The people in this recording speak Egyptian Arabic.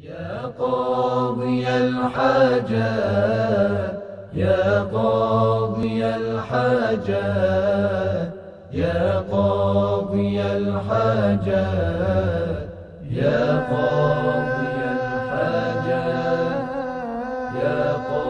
يا قاضي الحاجات يا قاضي الحاجات يا قاضي الحاجات يا قاضي الحاجات يا قاضي